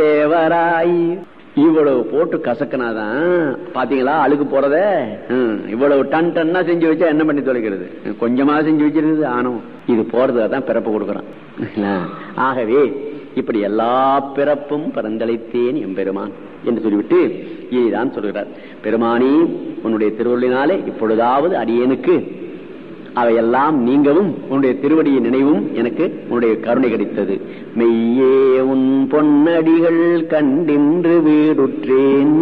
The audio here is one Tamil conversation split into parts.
தேவராய் இவ்வளவு போட்டு கசக்கினாதான் பாத்தீங்களா அழுக்கு போறத ம், இவ்வளவு டன் டன்னா செஞ்சு வச்சா என்ன பண்ணி தொலைக்கிறது கொஞ்சமா செஞ்சு வச்சிருக்குது ஆனோ இது போறதுக்கு தான் பிறப்பு கொடுக்கறான் இல்ல? ஆகவே இப்படி எல்லா பிறப்பும் பரந்தளித்தேன் எம்பெருமான் என்று சொல்லிவிட்டு இதுதான் சொல்கிறார் பெருமானி உன்னுடைய திருவள்ளினாலே இப்பொழுதாவது அடியேனுக்கு அவையெல்லாம் நீங்கவும் உன்னுடைய திருவடியின் நினைவும் எனக்கு உன்னுடைய கருணை கிடைத்தது மெய்யே உன் பொன்னடிகள் கண்டின்று வீடுற்றேன்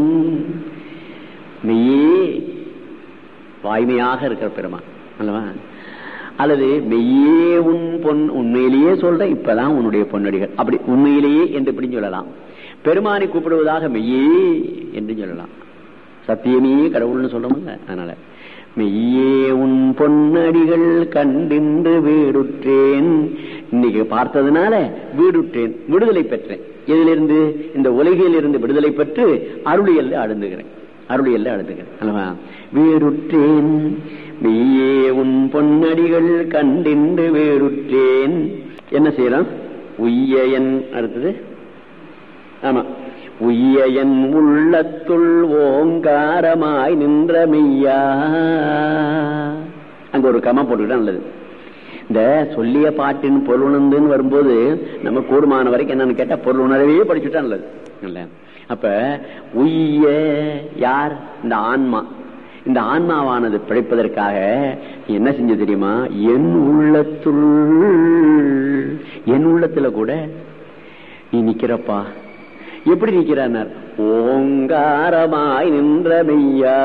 மெய்யே வாய்மையாக இருக்கிற பெருமான் அல்லவா அல்லது மெய்யே உன் பொன் உண்மையிலேயே சொல்ற இப்பதான் உன்னுடைய பொன்னடிகள் அப்படி உண்மையிலேயே என்று இப்படி சொல்லலாம் பெருமானை கூப்பிடுவதாக மெய்யே என்று சொல்லலாம் சத்தியமே கடவுள்னு சொல்றோம்ல அதனால மெய்யே உன் பொன்னடிகள் கண்டின்று வீடுற்றேன் இன்னைக்கு பார்த்ததுனால வீடுற்றேன் விடுதலை பெற்றேன் இதிலிருந்து இந்த உலகில் இருந்து விடுதலை பெற்று அருளியல்ல அழுந்துகிறேன் அருளியல்ல அழுந்துகிறேன் அல்லவா வீடுற்றேன் மெய்யே உன் பொன்னடிகள் கண்டின்று வீடுற்றேன் என்ன செய்யறோம் உய்யன் அடுத்தது ஆமா உய்ய என் உள்ளத்துள் ஓங்காரமாய் நின்ற மெய்யா அங்க ஒரு கம போட்டுக்கிட்டா நல்லது இந்த சொல்லிய பாட்டின் பொருளுணர்ந்துன்னு வரும்போது நம்ம கூடுமான வரைக்கும் என்னன்னு கேட்டா பொருள் உணர்வே படிச்சுட்டா நல்லது இல்ல அப்ப உய்ய யார் இந்த ஆன்மா இந்த ஆன்மாவானது பிழைப்பதற்காக என்ன செஞ்ச தெரியுமா என் உள்ளத்துள் என் உள்ளத்துல கூட நீ நிக்கிறப்பா எப்படி நிக்கிறார் ஓங்காரமாய் நின்ற மெய்யா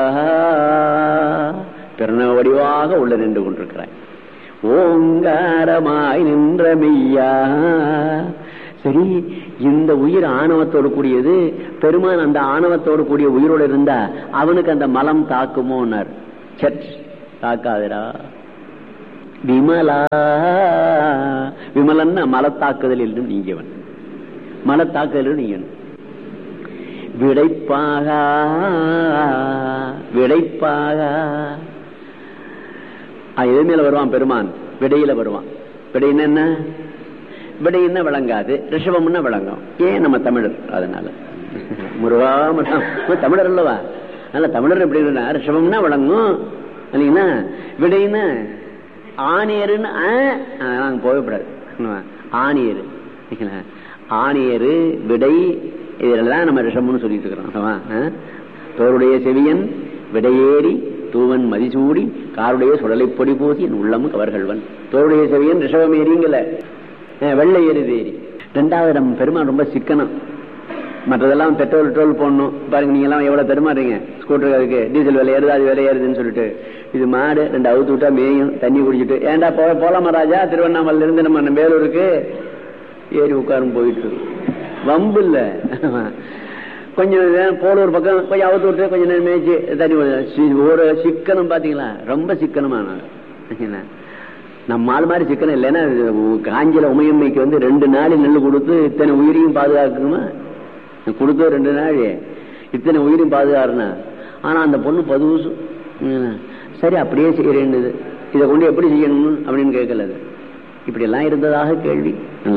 பிறன வடிவாக உள்ள நின்று கொண்டிருக்கிறாய் ஓங்காரமாய் நின்ற மெய்யா சரி இந்த உயிர் ஆணவத்தோடு கூடியது பெருமான் அந்த ஆணவத்தோடு கூடிய உயிரோடு இருந்தா அவனுக்கு அந்த மலம் தாக்குமோன்னார் சட் தாக்காதடா விமலா விமலன்னா மலத்தாக்குதலில் நீங்கியவன் மலத்தாக்குதலில் நீங்கணும் விடைப்பாக விடைப்பாக எது மேல வருவான் பெருமான் விடையில வருவான் விடைன்னா என்ன விடைன்னா விளங்காது ரிஷபம்னா விளங்கும் ஏன் நம்ம தமிழர் அதனால முருகா முருகா தமிழர் அல்லவா அதனால தமிழர் எப்படி இருந்தா ரிஷபம்னா விளங்கும் இல்லைங்களா விடைன்னா ஆணியருன்னு நாங்க போகக்கூடாது ஆணியரு ஆணியரு விடை இதெல்லாம் நம்ம ரிஷம்னு சொல்லிட்டு இருக்கிறோம் தோருடைய செவியன் விடையேறி தூவன் மதிசூடி காருடைய சுடலை பொடி பூசி என் உள்ளமும் கவர்கள்வன் தோருடைய செவியன் ரிஷபம் ஏறிங்கல வெள்ளை ஏறுதேரி ரெண்டாவது நம்ம பெருமான் ரொம்ப சிக்கனம் மற்றதெல்லாம் பெட்ரோல் டோல் போடணும் பாருங்க நீங்க எல்லாம் எவ்வளவு பெருமாறீங்க ஸ்கூட்டர் அதுக்கு டீசல் விலை ஏறுது அது விலை ஏறுதுன்னு சொல்லிட்டு இது மாடு ரெண்டு அவுத்து விட்டா மேயும் தண்ணி குடிச்சிட்டு ஏன்டா போ போலாமா ராஜா திருவண்ணாமலையில இருந்து நம்ம வேலூருக்கு ஏறி உட்காரும் போயிட்டு வம்பு இல்ல கொஞ்சம் போலூர் பக்கம் கொஞ்சம் அவுத்து விட்டு கொஞ்சம் நேரம் மேய்ச்சி தண்ணி ஒரு சிக்கனம் பாத்தீங்களா ரொம்ப சிக்கனமான நம்ம ஆள் மாதிரி சிக்கனம் இல்லைன்னா காஞ்சில உமையம்மைக்கு வந்து ரெண்டு நாள் நெல் கொடுத்து இத்தனை உயிரையும் பாதுகாக்கணுமா கொடுத்த ரெண்டு நாள் இத்தனை உயிரையும் பாதுகாருனா ஆனா அந்த பொண்ணு பதுசு சரி அப்படியே செய்யறேன்னுது இதை கொண்டு எப்படி செய்யணும் அப்படின்னு கேட்கல இப்படி எல்லாம் இருந்ததாக கேள்வி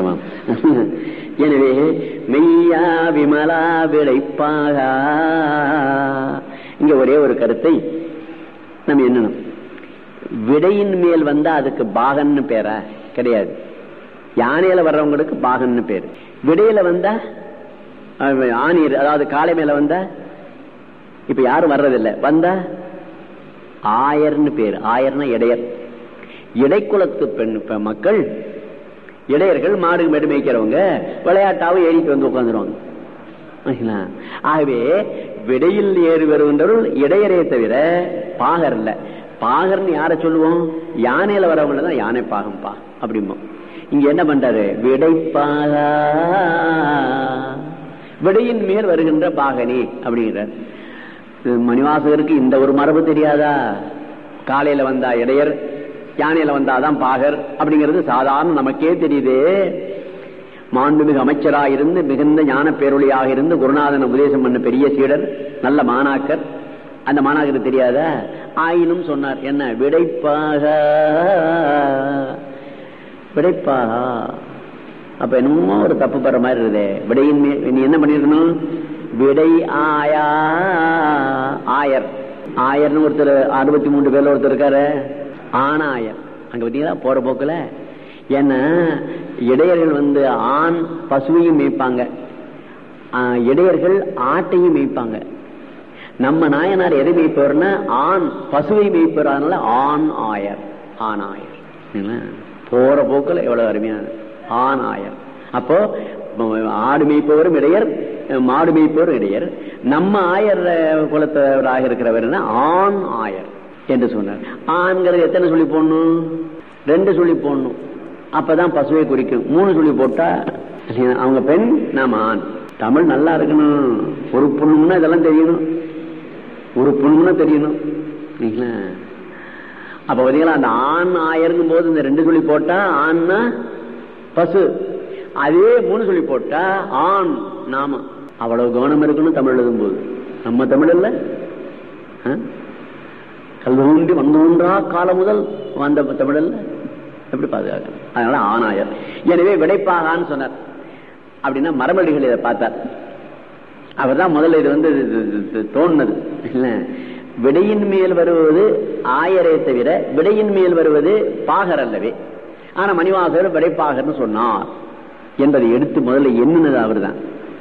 எனவே மெய்யா விமலா விளைப்பாக இங்க ஒரே ஒரு கருத்தை நம்ம என்னணும் விடையின் மேல் வந்தா அதுக்கு பாகன்னு பேரா கிடையாது யானையில வர்றவங்களுக்கு பாகன்னு பேரு விடையில வந்தா ஆணியர் அதாவது காலை மேல வந்தா இப்ப யாரும் வர்றதில்லை வந்தா ஆயர்னு பேரு ஆயர்னா இடையர் இடைக்குலத்து பெண் மக்கள் இடையர்கள் மாடு மேடு மேய்க்கிறவங்க விளையாட்டாவும் ஏறிட்டு வந்து உட்காந்துருவாங்க ஆகவே விடையில் ஏறி வருகின்றவர்கள் இடையரே தவிர பாகர் இல்ல பாகர்னு யார சொல்லுவோம் யானையில வரவங்க தான் யானை பாகம்பா அப்படிம்போம் இங்க என்ன பண்றாரு விடைப்பாக விடையின் மேல் வருகின்ற பாகனே அப்படிங்கிறார் மணிவாசகருக்கு இந்த ஒரு மரபு தெரியாதா காலையில வந்தா இடையர் யானையில வந்தாதான் பாகர் அப்படிங்கிறது சாதாரண நமக்கே தெரியுது மாண்புமிகு அமைச்சராக இருந்து மிகுந்த ஞான பேரொழியாக இருந்து குருநாதன் உபதேசம் பண்ண பெரிய சீடர் நல்ல மாணாக்கர் அந்த மாணாக்கருக்கு தெரியாத ஆயினும் சொன்னார் என்ன விடைப்பாக விடைப்பாக அப்ப என்னமோ ஒரு தப்பு பெற மாதிரி இருக்குதே விடையின் மே- நீ என்ன பண்ணிருக்கணும் விடை ஆயா ஆயர் ஆயர்னு ஒருத்தர் அறுபத்தி மூன்று பேர்ல ஒருத்தர் இருக்காரு ஆணாயர் அங்க பாத்தீங்களா போற போக்குல ஏன்னா இடையர்கள் வந்து ஆண் பசுவையும் மேய்ப்பாங்க ஆஹ், இடையர்கள் ஆட்டையும் மேய்ப்பாங்க நம்ம நாயனார் எதை மேய்ப்பவர்னா ஆண் பசுவை மேய்ப்பவர் அதனால ஆண் ஆயர் ஆண் ஆயர் சரிங்களா? போற போக்குல எவ்வளவு அருமையான ஆண் ஆயர் அப்போ ம- ஆடு மேய்ப்பவரும் இடையர் மாடு மேய்ப்பவரும் இடையர் நம்ம ஆயர் அஹ், குலத்தவராக இருக்கிறவர் என்ன ஆண் ஆயர் என்று சொன்னார் ஆண்கிறது எத்தனை சொல்லி போடணும் ரெண்டு சொல்லி போடணும் அப்பதான் பசுவை குறிக்கும் மூணு சொல்லி போட்டா இல்லையா? அவங்க பெண் நாம ஆண் தமிழ் நல்லா இருக்கணும் ஒரு பொண்ணுன்னா இதெல்லாம் தெரியணும் ஒரு பொண்ணுன்னா தெரியணும் சரிங்களா? அப்ப பாத்தீங்களா அந்த ஆண் ஆயருங்கும் போது இந்த ரெண்டு சொல்லி போட்டா ஆண்னா பசு அதே மூணு சொல்லி போட்டா ஆண் நாம அவ்வளவு கவனம் இருக்கணும் தமிழ் எழுதும் போது நம்ம தமிழ் இல்ல ஆ? கல்வூன்றி வந்தோன்றா காலம் முதல் வந்த தமிழ் அல்ல எப்படி பாதுகாக்கணும் அதனால ஆணாயர் எனவே விடைப்பாகான்னு சொன்னார் அப்படின்னா மரமடிகள் இதை பார்த்தார் அவர்தான் முதல்ல இது வந்து இது- இது- இது தோணுனது இல்ல விடையின் மேல் வருவது ஆயரே தவிர விடையின் மேல் வருவது பாகர் அல்லவே ஆனா மணிவாசகர் விடைப்பாகர்னு சொன்னார் என்பதை எடுத்து முதல்ல எண்ணுனது அவர்தான்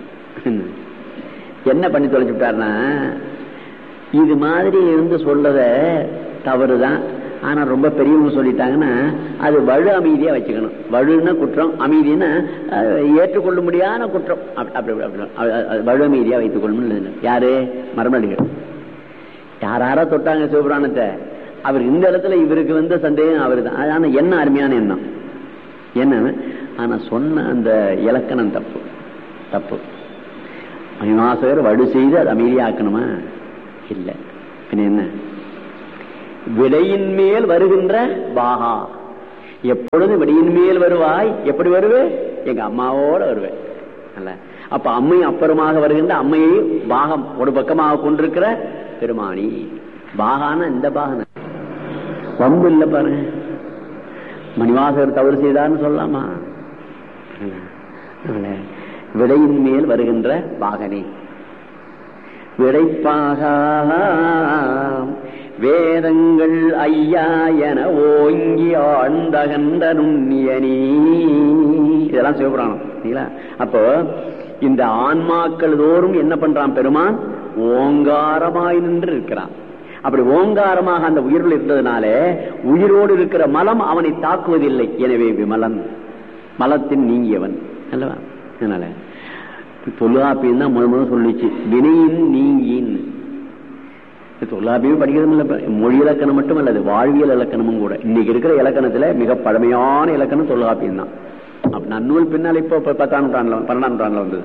என்ன பண்ணி தொலைச்சு விட்டார்னா இது மாதிரி இருந்து சொல்லத தவறுதான் ஆனா ரொம்ப பெரியவங்க சொல்லிட்டாங்கன்னா அது வலு அமைதியா வச்சுக்கணும் வலுன்னா குற்றம் அமைதின்னா அஹ், ஏற்றுக்கொள்ள முடியாத குற்றம் அப்படி அப்படி அப்படி அது- அது- அது வலு அமைதியா வைத்துக் கொள்ளணும் யாரு மரமடிகள் யாராரா தொட்டாங்க சிவபுராணத்தை அவர் இந்த இடத்துல இவருக்கு வந்த சந்தேகம் அவரு தான் ஆனா என்ன அருமையான எண்ணம் என்ன ஆனா சொன்ன அந்த இலக்கணம் தப்பு தப்பு மணிவாசகர் வடு செய்து அது அமைதியாக்கணுமா இல்ல பின்ன என்ன விடையின் மேல் வருகின்ற பாகா எப்பொழுது விடையின் மேல் வருவாய் எப்படி வருவே எங்க அம்மாவோட வருவேன் அல்ல அப்ப அம்மையும் அப்புறமாக வருகின்ற அம்மையை பாகம் ஒரு பக்கமாக கொண்டிருக்கிற பெருமானி பாகான இந்த பாகன வம்பு இல்ல பாருங்க மணிவாசகர் தவறு செய்தார்னு சொல்லலாமா இல்ல. விடையின் மேல் வருகின்ற பாகனே விடைப்பாக வேதங்கள் ஐயா என ஓங்கி ஆழ்ந்தகன்ற நுண்ணியனி இதெல்லாம் சிவபுராணம் சரிங்களா அப்போ இந்த ஆன்மாக்கள் தோறும் என்ன பண்றான் பெருமான் ஓங்காரமாய் நின்று இருக்கிறான் அப்படி ஓங்காரமாக அந்த உயிர்கள் இருந்ததுனால உயிரோடு இருக்கிற மலம் அவனை தாக்குவதில்லை எனவே விமலன் மலத்தின் நீங்கியவன் அல்லவா அதனால தொல்லாப்பியம் தான் முத முதல் சொல்லிச்சு வினையின் நீங்கின் தொல்லாப்பியம் படிக்கிறது இல்ல இப்ப. மொழி இலக்கணம் மட்டும் அல்லது வாழ்வியல் இலக்கணமும் கூட இன்னைக்கு இருக்கிற இலக்கணத்துல மிக பழமையான இலக்கணம் தொல்லாப்பியம் தான் அப்ப நன்னூல் பின்னால் இப்போ இப்ப பத்தாம் நூற்றாண்டுல பன்னெண்டாம் நூற்றாண்டுல வந்தது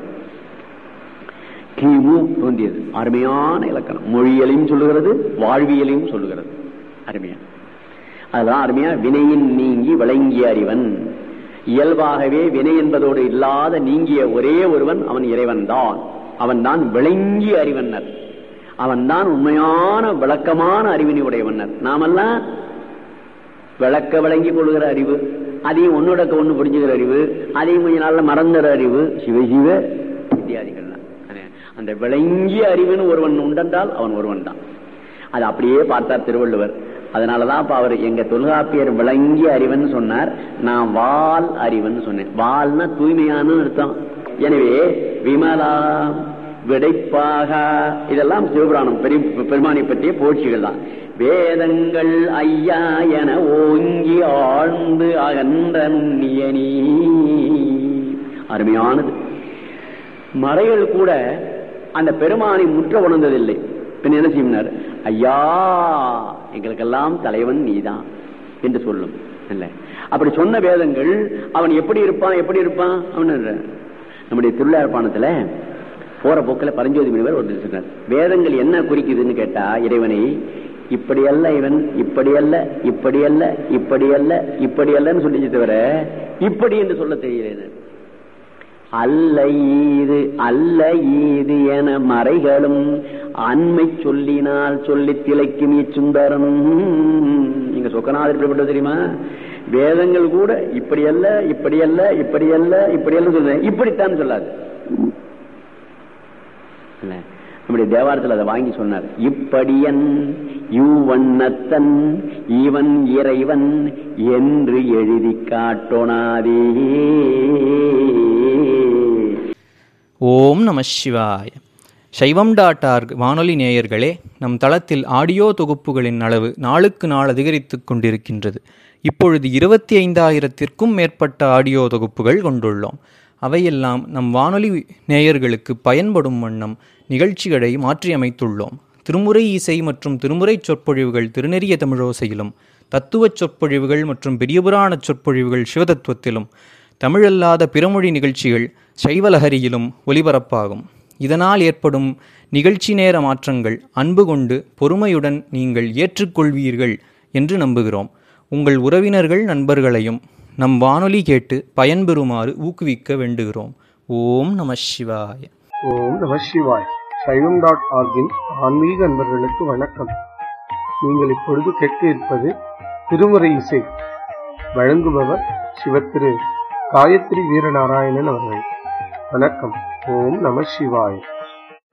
கிமு தோன்றியது அருமையான இலக்கணம் மொழியலையும் சொல்லுகிறது வாழ்வியலையும் சொல்லுகிறது அருமையா அதெல்லாம் அருமையா வினையின் நீங்கி விளங்கிய அறிவன் இயல்பாகவே வினை என்பதோடு இல்லாத நீங்கிய ஒரே ஒருவன் அவன் இறைவன் தான் அவன் தான் விளங்கிய அறிவன்னர் அவன் தான் உண்மையான விளக்கமான அறிவினை உடையவன்னர் நாமெல்லாம் விளக்க விளங்கி கொள்கிற அறிவு அதையும் ஒன்னோடக்க ஒண்ணு புரிஞ்சுக்கிற அறிவு அதையும் கொஞ்ச நாள்ல மறந்துற அறிவு சிவ சிவ இத்தியாதிகள் தான் அந்த விளங்கிய அறிவுன்னு ஒருவன் உண்டென்றால் அவன் ஒருவன் தான் அது அப்படியே பார்த்தார் திருவள்ளுவர் அதனாலதான் இப்ப அவர் எங்க தொல்காப்பியர் விளங்கிய அறிவன் சொன்னார் நான் வால் அறிவன் சொன்னேன் வால்னா தூய்மையான அர்த்தம் எனவே விமலா விடைப்பாக இதெல்லாம் சிவபுராணம் பெரிய பெருமானை பற்றிய போட்சிகள் தான் வேதங்கள் ஐயா என ஓங்கி ஆழ்ந்து அகன்ற நுண்ணியனி அருமையானது மறைகள் கூட அந்த பெருமானை முற்ற உணர்ந்ததில்லை பின் என்ன செய்யினார் ஐயா எங்களுக்கெல்லாம் தலைவன் நீதான் என்று சொல்லும் இல்ல அப்படி சொன்ன வேதங்கள் அவன் எப்படி இருப்பான் எப்படி இருப்பான் அவன் நம்முடைய திருவிழாப்பாணத்துல போற போக்கில் பரஞ்சோதி முனிவர் ஒரு சொன்னார் வேதங்கள் என்ன குறிக்குதுன்னு கேட்டா இறைவனை இப்படி அல்ல இவன் இப்படி அல்ல இப்படி அல்ல இப்படி அல்ல இப்படி அல்லன்னு சொல்லிச்சு தவிர இப்படி என்று சொல்ல தெரியல அல்ல ஈது அல்ல ஈது என மறைகளும் அண்மை சொல்லினால் சொல்லி திளைக்கும் இச்சுந்தரனும் நீங்க சொக்கநாதர் எப்படிப்பட்டது தெரியுமா வேதங்கள் கூட இப்படி அல்ல இப்படி அல்ல இப்படி அல்ல இப்படி அல்ல சொல்ல இப்படித்தான் சொல்லாது இல்ல நம்முடைய தேவாரத்தில் அதை வாங்கி சொன்னார் இப்படியன் யூவண்ணத்தன் இவன் இறைவன் என்று எழுதி காட்டோனாதே ஓம் நம சிவாய சைவம் டாட் ஆர்க் வானொலி நேயர்களே நம் தளத்தில் ஆடியோ தொகுப்புகளின் அளவு நாளுக்கு நாள் அதிகரித்து கொண்டிருக்கின்றது இப்பொழுது இருபத்தி ஐந்தாயிரத்திற்கும் மேற்பட்ட ஆடியோ தொகுப்புகள் கொண்டுள்ளோம் அவையெல்லாம் நம் வானொலி நேயர்களுக்கு பயன்படும் வண்ணம் நிகழ்ச்சிகளை மாற்றியமைத்துள்ளோம் திருமுறை இசை மற்றும் திருமுறை சொற்பொழிவுகள் திருநெறிய தமிழோசையிலும் தத்துவச் சொற்பொழிவுகள் மற்றும் பெரியபுராண சொற்பொழிவுகள் சிவதத்துவத்திலும் தமிழல்லாத பிறமொழி நிகழ்ச்சிகள் சைவலஹரியிலும் ஒலிபரப்பாகும் இதனால் ஏற்படும் நிகழ்ச்சி நேர மாற்றங்கள் அன்பு கொண்டு பொறுமையுடன் நீங்கள் ஏற்றுக்கொள்வீர்கள் என்று நம்புகிறோம் உங்கள் உறவினர்கள் நண்பர்களையும் நம் வானொலி கேட்டு பயன்பெறுமாறு ஊக்குவிக்க வேண்டுகிறோம் ஓம் நம சிவாய ஓம் நம சிவாய் சைவம் டாட் ஆர்கின் ஆன்மீக அன்பர்களுக்கு வணக்கம் நீங்கள் இப்பொழுது கேட்க இருப்பது திருமுறை இசை வழங்குபவர் சிவத்திரு காயத்ரி வீரநாராயணன் அவர்கள் வணக்கம் ஓம் நம சிவாய்